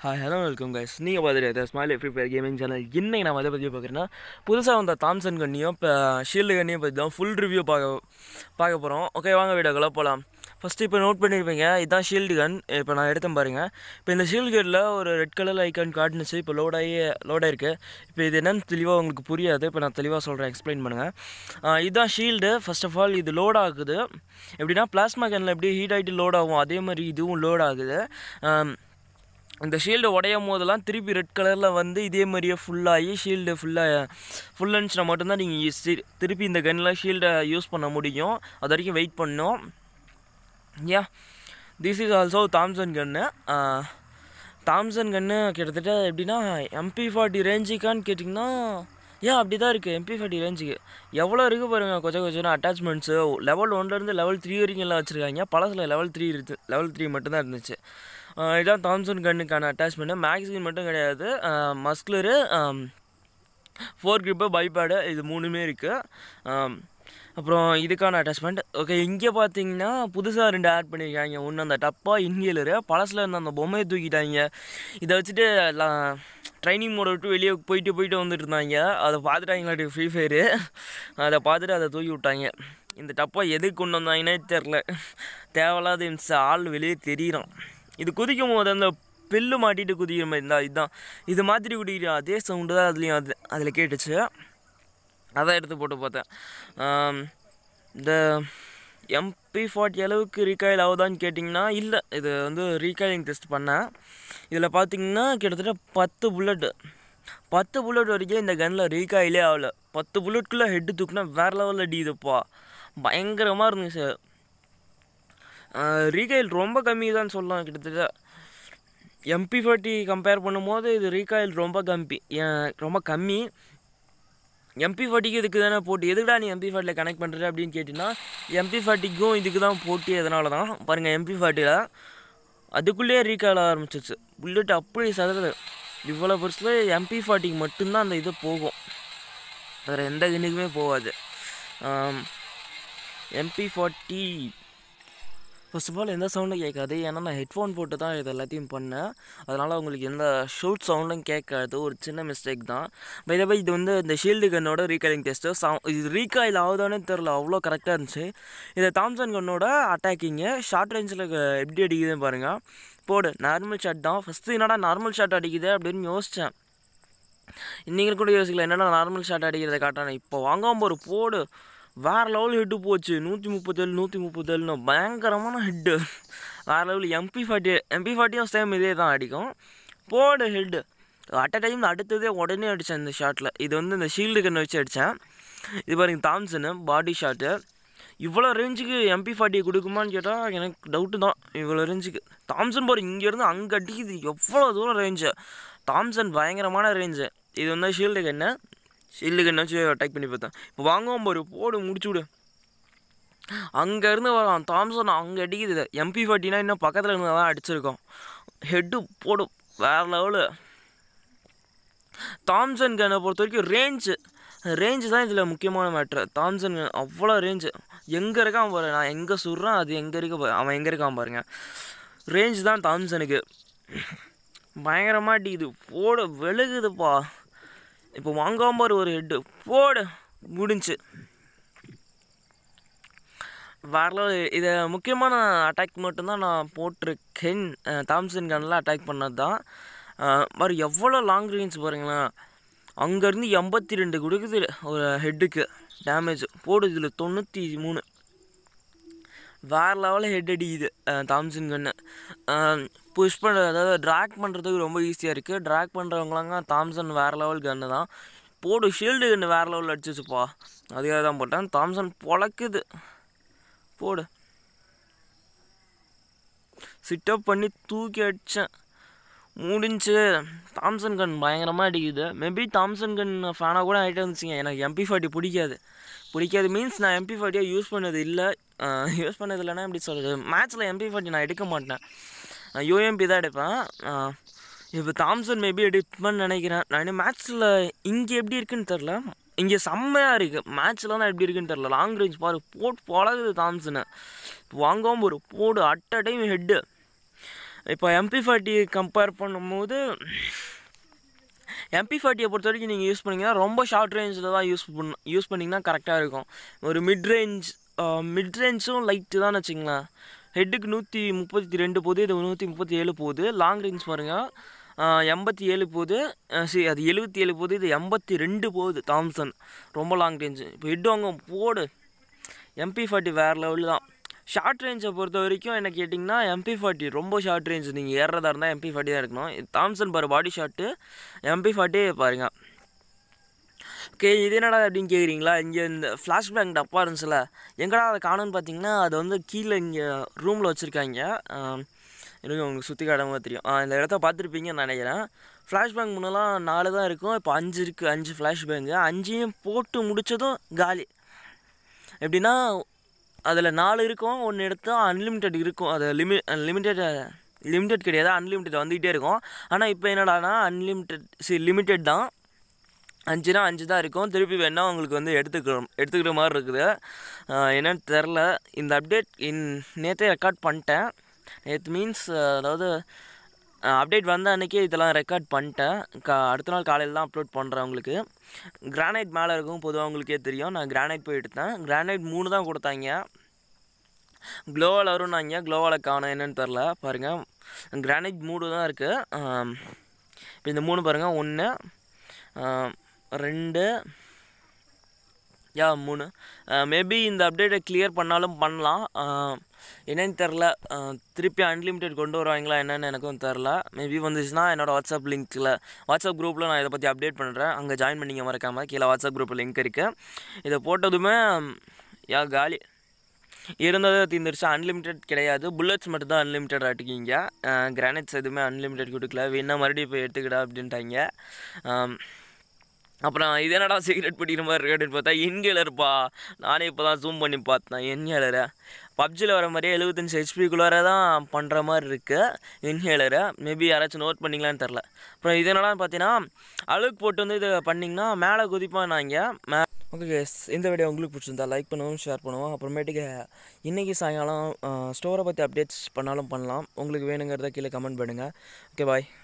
hi hello welcome guys நீங்கள் பார்த்துட்டு smile free fire gaming channel இன்னைக்கு நான் அதை பற்றி பார்க்குறேன்னா புதுசாக வந்த தாம்சன் கண்ணியும் இப்போ ஷீல்டு கண்ணியும் பற்றி தான் ஃபுல் ரிவ்யூ பார்க்க பார்க்க போகிறோம் ஓகே வாங்க வீடியோக்குள்ள போகலாம் ஃபஸ்ட்டு இப்போ நோட் பண்ணியிருப்பீங்க இதுதான் ஷீல்டு கன் இப்போ நான் எடுத்தேன் பாருங்கள் இப்போ இந்த ஷீல்டு கனில் ஒரு ரெட் கலர் ஐக்கான் காட்டுனுச்சு இப்போ லோடாகி லோடாயிருக்கு இப்போ இது என்னன்னு தெளிவாக உங்களுக்கு புரியாது இப்போ நான் தெளிவாக சொல்கிறேன் எக்ஸ்பிளைன் பண்ணுங்கள் இதுதான் ஷீல்டு ஃபர்ஸ்ட் ஆஃப் ஆல் இது லோட் ஆகுது எப்படின்னா பிளாஸ்மா கேனில் எப்படி ஹீட் ஆகிட்டு லோட் ஆகும் அதே மாதிரி இதுவும் லோட் ஆகுது ஆம், இந்த ஷீல்டு உடையும் போதெல்லாம் திருப்பி ரெட் கலரில் வந்து இதே மாதிரியே ஃபுல்லாகி ஷீல்டு ஃபுல்லாக ஃபுல் அன்ஸ்னா மட்டும்தான் நீங்கள் திருப்பி இந்த கன்னில் ஷீல்டை யூஸ் பண்ண முடியும் அது வரைக்கும் வெயிட் பண்ணணும் yeah this is also Thompson gun Thompson gun கிட்டத்தட்ட எப்படின்னா எம்பி ஃபார்ட்டி ரேஞ்சுக்கான்னு கேட்டிங்கன்னா ஏன் அப்படி தான் இருக்குது எம்பி ஃபார்ட்டி ரேஞ்சுக்கு எவ்வளோ இருக்குது பாருங்கள் கொஞ்சம் கொஞ்சம் அட்டாச்மெண்ட்ஸு லெவல் ஒன்லேருந்து லெவல் த்ரீ வரைக்கும் எல்லாம் வச்சுருக்காங்க பழசில் லெவல் த்ரீ இருக்கு லெவல் த்ரீ மட்டும்தான் இருந்துச்சு ஆஹ் இதான் தாம்சன் கன்னுக்கான அட்டாச்மெண்ட்டு மேக்ஸின் மட்டும் கிடையாது மஸ்குலரு ஃபோர் கிரிப்பு பைபேடு இது மூணுமே இருக்குது அப்புறம் இதுக்கான அட்டாச்மெண்ட் ஓகே இங்கே பார்த்தீங்கன்னா புதுசாக ரெண்டு ஆட் பண்ணியிருக்காங்க ஒன்று அந்த டப்பா இன்ஹேலரு பழசில் இருந்த அந்த பொம்மையை தூக்கிட்டாங்க இதை வச்சுட்டு ட்ரைனிங் மோட விட்டு வெளியே போயிட்டு போயிட்டு வந்துட்டு இருந்தாங்க அதை பார்த்துட்டாங்களாட்டி ஃப்ரீ ஃபயரு அதை பார்த்துட்டு அதை தூக்கி விட்டாங்க இந்த டப்பா எதுக்கு கொண்டு வந்தாங்கன்னே தெரில தேவையில்லாத இம்ச ஆள் வெளியே தெரியிறான் இது குதிக்கும் போது அந்த பெல்லு மாட்டிட்டு குதிக்கிற மாதிரி இருந்தா இதுதான் இது மாதிரி குடிக்கிற அதே சவுண்டு தான் அதுலேயும் அது அதில் கேட்டுச்சு அதான் எடுத்து போட்டு பார்த்தேன் ஆம், இந்த எம்பி ஃபார்ட்டி அளவுக்கு ரீகாயில் ஆகுதான்னு கேட்டிங்கன்னா இல்லை இது வந்து ரீகாயிலிங் டெஸ்ட் பண்ணேன் இதில் பார்த்தீங்கன்னா கிட்டத்தட்ட பத்து புல்லட்டு பத்து புல்லட் வரைக்கும் இந்த கன்னில் ரீகாயிலே ஆகல பத்து புல்லட்குள்ளே ஹெட்டு தூக்குனா வேறு லெவலில் அடிக்குதுப்பா பயங்கரமாக இருந்துச்சு ரீகாயில் ரொம்ப கம்மி தான் சொல்லலாம் கிட்டத்தட்ட எம்பி ஃபார்ட்டி கம்பேர் பண்ணும்போது இது ரீகாயில் ரொம்ப கம்மி ஏன் ரொம்ப கம்மி எம்பி ஃபார்ட்டிக்கு இதுக்கு தானே போட்டி எதுக்குடா நீ எம்பி ஃபார்ட்டியில் கனெக்ட் பண்ணுற அப்படின்னு கேட்டிங்கன்னா எம்பி ஃபார்ட்டிக்கும் இதுக்கு தான் போட்டி அதனால தான் பாருங்கள் எம்பி ஃபார்ட்டியில் அதுக்குள்ளேயே ரீகால் ஆரம்பிச்சிச்சு புல்லட் அப்படி சதுறது இவ்வளோ பெருசில் எம்பி ஃபார்ட்டிக்கு மட்டும்தான் அந்த இது போகும் வேறு எந்த கண்ணுக்குமே போகாது MP forty first of all எந்த சவுண்டும் கேட்காது ஏன்னா நான் ஹெட்ஃபோன் போட்டு தான் இது எல்லாத்தையும் பண்ணேன் அதனால் உங்களுக்கு எந்த ஷூட் சவுண்டும் கேட்காது ஒரு சின்ன மிஸ்டேக் தான் பை பை இது வந்து இந்த ஷீல்டு கன்னோட ரீகாயிலிங் டெஸ்ட்டு சவு இது ரீகாயில் ஆகுதானே தெரில அவ்வளோ கரெக்டாக இருந்துச்சு இது தாம்சன் கன்னோட அட்டாக்கிங்கு ஷார்ட் ரேஞ்சில் எப்படி அடிக்குதுன்னு பாருங்கள் போடு நார்மல் ஷாட் தான் ஃபஸ்ட்டு என்னடா நார்மல் ஷாட் அடிக்குது அப்படின்னு யோசித்தேன் நீங்கள் கூட யோசிக்கல என்னடா நார்மல் ஷாட் அடிக்கிறத காட்டானே இப்போ வாங்காமல் ஒரு போடு வேறு லெவல் ஹெட்டு போச்சு நூற்றி முப்பத்தேழு நூற்றி முப்பத்தேழுன்னு பயங்கரமான ஹெட்டு வேறு லெவல் எம்பி ஃபார்ட்டி எம்பி ஃபார்ட்டியும் சேம் இதே தான் அடிக்கும் போடு ஹெட்டு அட் அ டைம் அடுத்ததே உடனே அடித்தேன் இந்த ஷாட்டில் இது வந்து இந்த ஷீல்டு கண்ணை வச்சு அடித்தேன் இது பாருங்க தாம்சனு பாடி ஷாட்டு இவ்வளோ ரேஞ்சுக்கு எம்பி ஃபார்ட்டியை கொடுக்குமான்னு கேட்டால் எனக்கு டவுட்டு தான் இவ்வளோ ரேஞ்சுக்கு தாம்சன் பாருங்க இங்கேருந்து அங்கே அடிக்குது எவ்வளோ தூரம் ரேஞ்சு தாம்சன் பயங்கரமான ரேஞ்சு இது வந்து ஷீல்டு கண்ணு ஷீல்டு கண்ணை வச்சு அட்டாக் பண்ணி பார்த்தேன் இப்போ வாங்குவோம் பாரு போடு முடிச்சு விடு அங்கேருந்து வரான் தாம்சன் அங்கே அடிக்குது எம்பி ஃபார்ட்டினா இன்னும் பக்கத்தில் இருந்து தான் அடிச்சிருக்கோம் ஹெட்டு போடும் வேறு லெவலு தாம்சன் கன்னை பொறுத்த வரைக்கும் ரேஞ்சு ரேஞ்சு தான் இதில் முக்கியமான மேட்ரு தாம்சன் gun அவ்வளோ ரேஞ்சு எங்கே இருக்கான் பாரு நான் எங்கே சுடுறேன் அது எங்கே இருக்க பாரு அவன் எங்கே இருக்கான் பாருங்க ரேஞ்ச் தான் தாம்சனுக்கு பயங்கரமாக அடிக்குது போட வெளுகுதுப்பா இப்போ வாங்காம பாரு ஒரு ஹெட்டு போடு முடிஞ்சு வேற இதை முக்கியமான அட்டாக் மட்டும்தான் நான் போட்டிருக்கேன் அஹ் தாம்சன் கன்னில் அட்டாக் பண்ணது தான் பாரு எவ்வளோ லாங் ரேஞ்ச் பாருங்களேன் அங்கேருந்து எண்பத்தி ரெண்டு கொடுக்குது ஒரு ஹெட்டுக்கு டேமேஜ் போடு இதில் தொண்ணூற்றி மூணு வேறு லெவலில் ஹெட் அடிக்குது அஹ் தாம்சன் கன்று புஷ் பண்ணுறது அதாவது ட்ராக் பண்ணுறதுக்கு ரொம்ப ஈஸியாக இருக்குது ட்ராக் பண்ணுறவங்களாங்க தாம்சன் வேறு லெவல் கன்று தான் போடு ஷீல்டு கன்று வேறு லெவலில் அடிச்சிச்சுப்பா அதுக்காக தான் போட்டேன் தாம்சன் பொழக்குது போடு சிட்டப் பண்ணி தூக்கி அடித்தேன் முடிஞ்சு தாம்சன் கன் பயங்கரமாக அடிக்குது மேபி தாம்சன் கன் ஃபேனாக கூட ஆகிட்டே இருந்துச்சுங்க எனக்கு எம்பி ஃபார்ட்டி பிடிக்காது பிடிக்காது மீன்ஸ் நான் எம்பி ஃபார்ட்டியாக யூஸ் பண்ணது இல்லை யூஸ் பண்ணது இல்லைன்னா எப்படி சொல்கிறது மேட்ச்சில் எம்பி ஃபார்ட்டி நான் எடுக்க மாட்டேன் நான் யூஎம்பி தான் எடுப்பேன் இப்போ தாம்சன் மேபி எடுப்பேன்னு நினைக்கிறேன் நான் மேட்ச்சில் இங்கே எப்படி இருக்குன்னு தெரில இங்கே செம்மையாக இருக்குது மேட்ச்சில் தான் எப்படி இருக்குன்னு தெரில லாங் ரேஞ்ச் பாரு போட்டு பழகுது தாம்சனு வாங்காமல் ஒரு போடு அட் அ டைம் ஹெட்டு இப்போ எம்பி ஃபார்ட்டி கம்பேர் பண்ணும்போது எம்பி ஃபார்ட்டியை பொறுத்த வரைக்கும் நீங்கள் யூஸ் பண்ணிங்கன்னா ரொம்ப ஷார்ட் ரேஞ்சில் தான் யூஸ் பண்ண யூஸ் பண்ணிங்கன்னா கரெக்டாக இருக்கும் ஒரு மிட் ரேஞ்ச் மிட் ரேஞ்சும் லைட்டு தான் வச்சுங்களேன் ஹெட்டுக்கு நூற்றி முப்பத்தி ரெண்டு போகுது இது நூற்றி முப்பத்தி ஏழு போகுது லாங் ரேஞ்ச் பாருங்கள் எண்பத்தி ஏழு போகுது சரி அது எழுபத்தி ஏழு போகுது இது எண்பத்தி ரெண்டு போகுது தாம்சன் ரொம்ப லாங் ரேஞ்சு இப்போ ஹெட் வாங்க போடு எம்பி ஃபார்ட்டி வேறு லெவலில் தான் ஷார்ட் ரேஞ்சை பொறுத்த வரைக்கும் என்ன கேட்டிங்கன்னா எம்பி ஃபார்ட்டி ரொம்ப ஷார்ட் ரேஞ்ச் நீங்கள் ஏறுறதா இருந்தால் எம்பி ஃபார்ட்டி தான் இருக்கணும் தாம்சன் பாரு பாடி ஷாட்டு எம்பி ஃபார்ட்டி பாருங்கள் ஓகே இது என்னடா அப்படின்னு கேட்குறீங்களா இங்கே இந்த ஃப்ளாஷ்பேக் டப்பா இருந்துச்சுல எங்கடா அதை காணும்னு பார்த்தீங்கன்னா அது வந்து கீழே இங்கே ரூமில் வச்சுருக்காங்க எனக்கு உங்களுக்கு சுற்றி காட்டாம தெரியும் ஆ, இந்த இடத்த பார்த்துருப்பீங்கன்னு நினைக்கிறேன் ஃப்ளாஷ்பேங்க் முன்னெல்லாம் நாலு தான் இருக்கும் இப்போ அஞ்சு இருக்குது அஞ்சு ஃப்ளாஷ்பேங்கு அஞ்சையும் போட்டு முடித்ததும் காலி எப்படின்னா அதில் நாலு இருக்கும் ஒன்று எடுத்தா அன்லிமிட்டெட் இருக்கும் அது லிமி லிமிட்டெட் லிமிட்டெட் கிடையாது அன்லிமிட்டெட் வந்துக்கிட்டே இருக்கும் ஆனால் இப்போ என்னடானா அன்லிமிட்டெட் சி லிமிட்டெட் தான் அஞ்சுனா அஞ்சு தான் இருக்கும் திருப்பி வேணால் உங்களுக்கு வந்து எடுத்துக்கிறோம் எடுத்துக்கிற மாதிரி இருக்குது ஆஹ் என்னன்னு தெரில இந்த அப்டேட் இன் நேற்றே ரெக்கார்ட் பண்ணிட்டேன் நேற்று மீன்ஸ் அதாவது அப்டேட் வந்த அன்றைக்கே இதெல்லாம் ரெக்கார்ட் பண்ணிட்டேன் கா அடுத்த நாள் காலையில் தான் அப்லோட் பண்ணுறேன் உங்களுக்கு கிரானைட் மேலே இருக்கும் பொதுவாக உங்களுக்கே தெரியும் நான் கிரானைட் போய் எடுத்தேன் கிரானைட் மூணு தான் கொடுத்தாங்க க்ளோவால் வரும்னாங்க க்ளோவால் காணும் என்னன்னு தெரில பாருங்கள் கிரானைட் மூணு தான் இருக்குது இப்போ இந்த மூணு பாருங்கள் ஒன்று ரெண்டு யா மூணு மேபி இந்த அப்டேட்டை கிளியர் பண்ணாலும் பண்ணலாம் ஆஹ் என்னன்னு தெரில திருப்பி அன்லிமிட்டெட் கொண்டு வருவாங்களா என்னன்னு எனக்கும் தெரில மேபி வந்துச்சுன்னா என்னோடய வாட்ஸ்அப் லிங்க்கில் வாட்ஸ்அப் குரூப்பில் நான் இதை பற்றி அப்டேட் பண்ணுறேன் அங்கே ஜாயின் பண்ணிங்க மறக்காமல் கீழே வாட்ஸ்அப் குரூப்பில் லிங்க் இருக்குது இதை போட்டதுமே யா காலி இருந்தது தீர்ந்துருச்சு அன்லிமிட்டெட் கிடையாது புல்லட்ஸ் மட்டும் தான் அன்லிமிட்டட் ஆட்டிக்கிங்க கிரானைட்ஸ் எதுவுமே அன்லிமிட்டெட் கொடுக்கல வேணா மறுபடியும் போய் எடுத்துக்கிடா அப்படின்ட்டாங்க ஆம், அப்புறம் இது என்னடா சீக்ரெட் படிக்கிற மாதிரி இருக்கு அப்படின்னு பார்த்தா இன்கேலர்ப்பா நானே இப்போ தான் ஜூம் பண்ணி பார்த்தேன் இன்ஹேலரை பப்ஜியில் வர மாதிரியே எழுபத்தஞ்சு ஹெச்பிக்குள்ளார தான் பண்ணுற மாதிரி இருக்குது இன்ஹேலரை மேபி யாராச்சும் நோட் பண்ணிங்களான்னு தெரில அப்புறம் இது என்னடான்னு பார்த்தீங்கன்னா அழுக்கு போட்டு வந்து இதை பண்ணிங்கன்னா மேலே குதிப்பானாங்க மே ஓகே கேஸ் இந்த வீடியோ உங்களுக்கு பிடிச்சிருந்தா லைக் பண்ணுவோம் ஷேர் பண்ணுவோம் அப்புறமேட்டுக்கு இன்றைக்கி சாயங்காலம் ஸ்டோரை பற்றி அப்டேட்ஸ் பண்ணாலும் பண்ணலாம் உங்களுக்கு வேணுங்கிறத கீழே கமெண்ட் பண்ணுங்கள் ஓகே பாய்